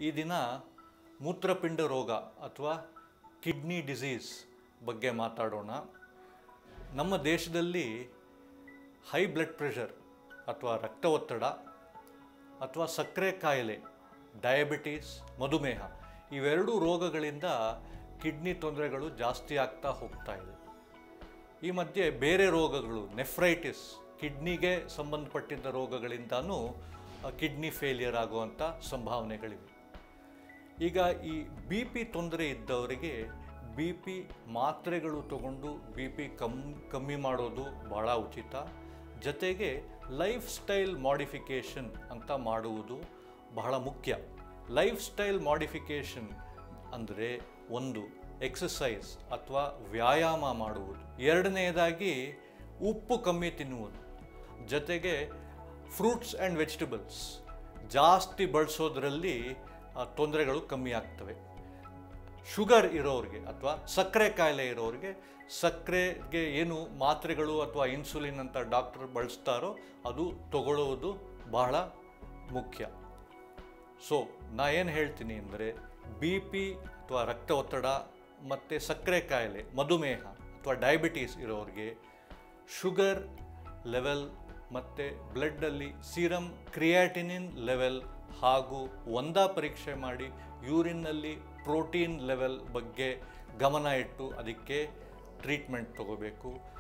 ಈ ದಿನ ಮೂತ್ರಪಿಂಡ ರೋಗ ಅಥವಾ ಕಿಡ್ನಿ ಡಿಸೀಸ್ ಬಗ್ಗೆ ಮಾತಾಡೋಣ ನಮ್ಮ ದೇಶದಲ್ಲಿ ಹೈ ಬ್ಲಡ್ ಪ್ರೆಷರ್ ಅಥವಾ ರಕ್ತ ಒತ್ತಡ ಅಥವಾ ಸಕ್ಕರೆ ಕಾಯಿಲೆ ಡಯಾಬಿಟೀಸ್ ಮಧುಮೇಹ ಇವೆರಡೂ ರೋಗಗಳಿಂದ ಕಿಡ್ನಿ ತೊಂದರೆಗಳು ಜಾಸ್ತಿ ಆಗ್ತಾ ಹೋಗ್ತಾ ಇದೆ ಈ ಮಧ್ಯೆ ಬೇರೆ ರೋಗಗಳು ನೆಫ್ರೈಟಿಸ್ ಕಿಡ್ನಿಗೆ ಸಂಬಂಧಪಟ್ಟಿದ್ದ ರೋಗಗಳಿಂದನೂ ಕಿಡ್ನಿ ಫೇಲಿಯರ್ ಆಗುವಂಥ ಸಂಭಾವನೆಗಳಿವೆ ಈಗ ಈ ಬಿ ಪಿ ತೊಂದರೆ ಇದ್ದವರಿಗೆ ಬಿ ಪಿ ಮಾತ್ರೆಗಳು ತಗೊಂಡು ಬಿ ಪಿ ಕಮ್ ಕಮ್ಮಿ ಮಾಡೋದು ಭಾಳ ಉಚಿತ ಜೊತೆಗೆ ಲೈಫ್ ಸ್ಟೈಲ್ ಮಾಡಿಫಿಕೇಷನ್ ಅಂತ ಮಾಡುವುದು ಬಹಳ ಮುಖ್ಯ ಲೈಫ್ ಸ್ಟೈಲ್ ಮಾಡಿಫಿಕೇಷನ್ ಅಂದರೆ ಒಂದು ಎಕ್ಸಸೈಸ್ ಅಥವಾ ವ್ಯಾಯಾಮ ಮಾಡುವುದು ಎರಡನೆಯದಾಗಿ ಉಪ್ಪು ಕಮ್ಮಿ ತಿನ್ನುವುದು ಜೊತೆಗೆ ಫ್ರೂಟ್ಸ್ ಆ್ಯಂಡ್ ವೆಜಿಟಬಲ್ಸ್ ಜಾಸ್ತಿ ಬಳಸೋದ್ರಲ್ಲಿ ಆ, ತೊಂದರೆಗಳು ಕಮ್ಮಿ ಆಗ್ತವೆ ಶುಗರ್ ಇರೋರಿಗೆ ಅಥವಾ ಸಕ್ಕರೆ ಕಾಯಿಲೆ ಇರೋರಿಗೆ ಸಕ್ಕರೆಗೆ ಏನು ಮಾತ್ರೆಗಳು ಅಥವಾ ಇನ್ಸುಲಿನ್ ಅಂತ ಡಾಕ್ಟರ್ ಬಳಸ್ತಾರೋ ಅದು ತಗೊಳ್ಳುವುದು ಬಹಳ ಮುಖ್ಯ ಸೊ ನಾ ಏನು ಹೇಳ್ತೀನಿ ಅಂದರೆ ಬಿ ಪಿ ಅಥವಾ ರಕ್ತ ಒತ್ತಡ ಮತ್ತು ಸಕ್ಕರೆ ಕಾಯಿಲೆ ಮಧುಮೇಹ ಅಥವಾ ಡಯಾಬಿಟೀಸ್ ಇರೋರಿಗೆ ಶುಗರ್ ಲೆವೆಲ್ ಮತ್ತು ಬ್ಲಡ್ಡಲ್ಲಿ ಸೀರಮ್ ಕ್ರಿಯಾಟಿನಿನ್ ಲೆವೆಲ್ ಹಾಗೂ ಒಂದಾ ಪರೀಕ್ಷೆ ಮಾಡಿ ಯೂರಿನ್ನಲ್ಲಿ ಪ್ರೋಟೀನ್ ಲೆವೆಲ್ ಬಗ್ಗೆ ಗಮನ ಇಟ್ಟು ಅದಕ್ಕೆ ಟ್ರೀಟ್ಮೆಂಟ್ ತಗೋಬೇಕು